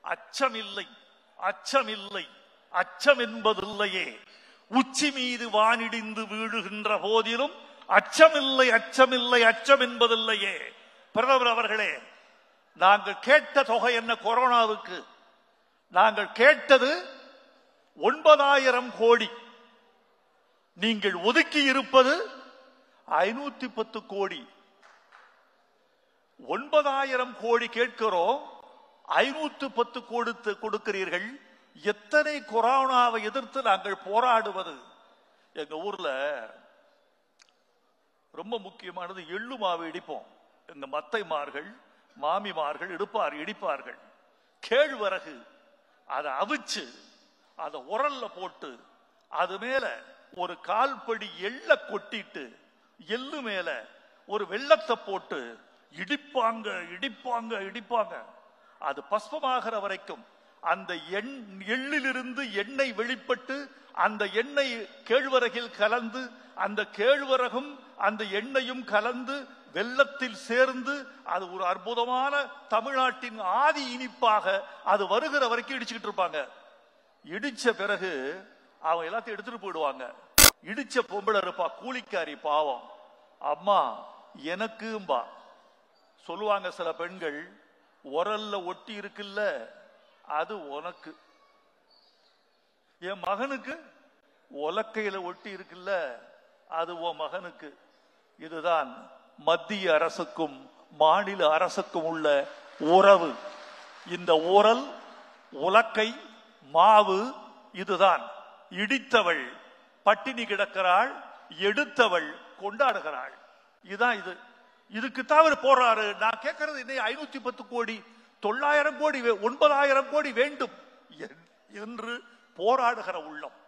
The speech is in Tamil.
அச்சமில்லை அச்சமில்லை அச்சம் என்பதில்லையே உச்சி மீது வானிடிந்து வீழுகின்ற போதிலும் அச்சமில்லை அச்சமில்லை அச்சம் என்பதில்லையே பிரதமர் அவர்களே நாங்கள் கேட்ட தொகை என்ன கொரோனாவுக்கு நாங்கள் கேட்டது ஒன்பதாயிரம் கோடி நீங்கள் ஒதுக்கி இருப்பது ஐநூத்தி பத்து கோடி ஒன்பதாயிரம் கோடி கேட்கிறோம் ஐநூத்து பத்து கொடுத்து கொடுக்கிறீர்கள் எத்தனை கொரோனாவை எதிர்த்து நாங்கள் போராடுவது எங்க ஊர்ல ரொம்ப முக்கியமானது எள்ளு மாவு இடிப்போம் எங்க மத்தைமார்கள் மாமிமார்கள் எடுப்பார் இடிப்பார்கள் கேழ்வரகு அதை அவிச்சு அதை உரல்ல போட்டு அது மேல ஒரு கால்படி எள்ள கொட்டிட்டு எள்ளு மேல ஒரு வெள்ளத்தை போட்டு இடிப்பாங்க இடிப்பாங்க இடிப்பாங்க அது பஸ்பமாகிற வரைக்கும் அந்த எண் எள்ளிலிருந்து எண்ணெய் வெளிப்பட்டு அந்த எண்ணெய் கேழ்வரகில் கலந்து அந்த கேழ்வரகும் அந்த எண்ணெயும் கலந்து வெள்ளத்தில் சேர்ந்து அது ஒரு அற்புதமான தமிழ்நாட்டின் ஆதி இனிப்பாக அது வருகிற வரைக்கும் இடிச்சுக்கிட்டு இருப்பாங்க இடிச்ச பிறகு அவங்க எல்லாத்தையும் எடுத்துட்டு போயிடுவாங்க இடிச்ச பொம்பளை இருப்பா கூலிக்காரி பாவம் அம்மா எனக்கும்பா சொல்லுவாங்க சில பெண்கள் உரல்ல ஒட்டி இருக்குல்ல அது உனக்கு என் மகனுக்கு உலக்கையில ஒட்டி இருக்குல்ல அது உன் மகனுக்கு இதுதான் மத்திய அரசுக்கும் மாநில அரசுக்கும் உள்ள உறவு இந்த உரல் உலக்கை மாவு இதுதான் இடித்தவள் பட்டினி கிடக்கிறாள் எடுத்தவள் கொண்டாடுகிறாள் இதுதான் இது இதுக்கு தவிர போறாரு நான் கேட்கறது என்ன ஐநூத்தி பத்து கோடி தொள்ளாயிரம் கோடி வே- ஒன்பதாயிரம் கோடி வேண்டும் என்- என்று போராடுகிற உள்ளம்